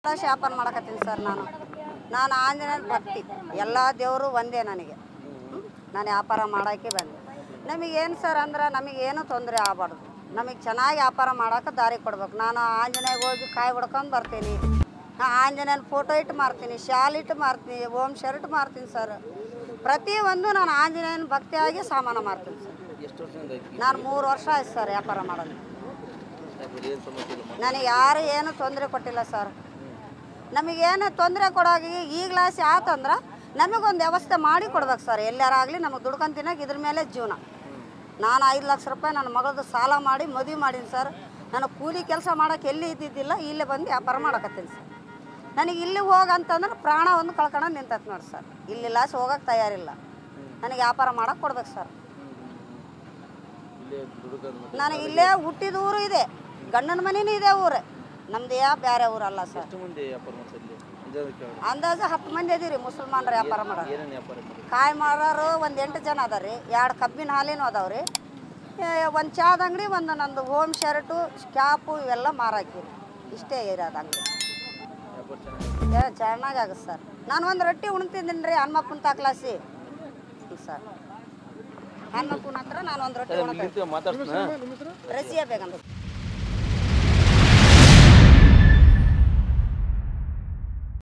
Class ವ್ಯಾಪಾರ ಮಾಡಕತ್ತೀನಿ sir ನಾನು ನಾನು ಆಂಜನೇಯ ಭಕ್ತಿ ಎಲ್ಲ ದೇವರು ಒಂದೇ ನನಗೆ ಹ್ಮ್? ನಾನು ವ್ಯಾಪಾರ ಮಾಡೋಕ್ಕೆ ಬಂದೆ ನಮಗೇನು ಸರ್ ಅಂದ್ರೆ ನಮಗೇನು ತೊಂದರೆ ಆಗಬಾರ್ದು ನಮಗೆ ಚೆನ್ನಾಗಿ ವ್ಯಾಪಾರ ಮಾಡೋಕೆ ದಾರಿ ಕೊಡ್ಬೇಕು ನಾನು ಆಂಜನೇಯಗೆ ಹೋಗಿ ಕಾಯಿ ಹೊಡ್ಕೊಂಡು ಬರ್ತೀನಿ ನಾ ಆಂಜನೇಯನ ಫೋಟೋ ಇಟ್ಟು ಮಾರ್ತೀನಿ ಶಾಲ್ ಇಟ್ಟು ಮಾರ್ತೀನಿ ಓಮ್ ಶರ್ಟ್ ಮಾರ್ತೀನಿ ಸರ್ ಪ್ರತಿಯೊಂದು ನಾನು ಆಂಜನೇಯನ ಭಕ್ತಿಯಾಗಿ ಸಾಮಾನು ಮಾರ್ತೀನಿ ಸರ್ ಎಷ್ಟು ವರ್ಷದಿಂದ ಐತಿ ನಾನು ಮೂರು ವರ್ಷ ಆಯ್ತು ಸರ್ ವ್ಯಾಪಾರ ಮಾಡೋದು ಯಾಕಂದ್ರೆ ಏನು ಸಮಸ್ಯೆ ಇಲ್ಲ ನನಗೆ ಯಾರು ಏನು ತೊಂದರೆ ಕೊಟ್ಟಿಲ್ಲ ಸರ್ ನಮಗೇನು ತೊಂದರೆ ಕೊಡೋಗಿ ಈಗ್ಲಾಸಿ ಆತಂದ್ರೆ ನಮಗೊಂದು ವ್ಯವಸ್ಥೆ ಮಾಡಿ ಕೊಡ್ಬೇಕು ಸರ್ ಎಲ್ಲಾರಾಗಲಿ ನಮಗೆ ದುಡ್ಕೊಂಡು ತಿನ್ನೋಕೆ ಇದ್ರ ಮೇಲೆ ಜೀವನ ನಾನು ಐದು ಲಕ್ಷ ರೂಪಾಯಿ ನನ್ನ ಮಗಳದು ಸಾಲ ಮಾಡಿ ಮದುವೆ ಮಾಡೀನಿ ಸರ್ ನಾನು ಕೂಲಿ ಕೆಲಸ ಮಾಡೋಕೆ ಎಲ್ಲಿ ಇದ್ದಿದ್ದಿಲ್ಲ ಇಲ್ಲೇ ಬಂದು ವ್ಯಾಪಾರ ಮಾಡಕತ್ತೀನಿ ಸರ್ ನನಗೆ ಇಲ್ಲಿ ಹೋಗಂತಂದ್ರೆ ಪ್ರಾಣ ಒಂದು ಕಳ್ಕೊಂಡು ನಿಂತೈತೆ ನೋಡಿ ಸರ್ ಇಲ್ಲಿ ಲಾಸ್ ಹೋಗೋಕೆ ತಯಾರಿಲ್ಲ ನನಗೆ ವ್ಯಾಪಾರ ಮಾಡೋಕೆ ಕೊಡ್ಬೇಕು ಸರ್ ಇಲ್ಲೇ ದುಡುಕಂದು ಮತ್ತೆ ನನಗೆ ಇಲ್ಲೇ ಹುಟ್ಟಿದ ಊರು ಇದೆ ಗಂಡನ ಮನೆನೂ ಇದೆ ಊರು ನಮ್ದು ಯಾ ಬೇರೆ ಊರಲ್ಲ ಸರ್ ಎಷ್ಟು ಮಂದಿ ವ್ಯಾಪಾರ ಮಾಡ್ತಾರೆ ಇಲ್ಲಿ ಅಂದಾಜು ಕೇಳಿ ಅಂದಾಜು ಹತ್ತು ಮಂದಿ ಅದೀರಿ ಮುಸಲ್ಮಾನರು ವ್ಯಾಪಾರ ಮಾಡೋರು ಏನೇನು ವ್ಯಾಪಾರ ಮಾಡಿ ಕಾಯಿ ಮಾರೋರು ಒಂದು ಎಂಟು ಜನ ಅದಾರ ರೀ ಎರಡು ಕಬ್ಬಿನ ಹಾಲಿನೂ ಅದಾವೆ ರೀ ಒಂದು ಚಾದ ಅಂಗಡಿ ಒಂದು ನಂದು ಹೋಮ್ ಶರ್ಟು ಕ್ಯಾಪು ಇವೆಲ್ಲ ಮಾರಾಕಿರಿ ಇಷ್ಟೇ ಇರೋದು ಅಂಗಡಿ ವ್ಯಾಪಾರ ಚೆನ್ನಾಗಿ ಏ ಚೆನ್ನಾಗಿ ಆಗುತ್ತೆ ಸರ್ ನಾನು ಒಂದು ರೊಟ್ಟಿ ಉಣ್ತಿದ್ದೀನಿ ರೀ ಹನುಮಪ್ಪನ ತಾಕ್ಲಾಸಿ ಸರ್ ಹನುಮಪ್ಪನ ಹತ್ರ ನಾನು ಒಂದು ರೊಟ್ಟಿ ಉಣ್ತೀನಿ ಮಾತಾಡ್ತಾನೆ ರಸಿಯಾ ಬೇಗಂತ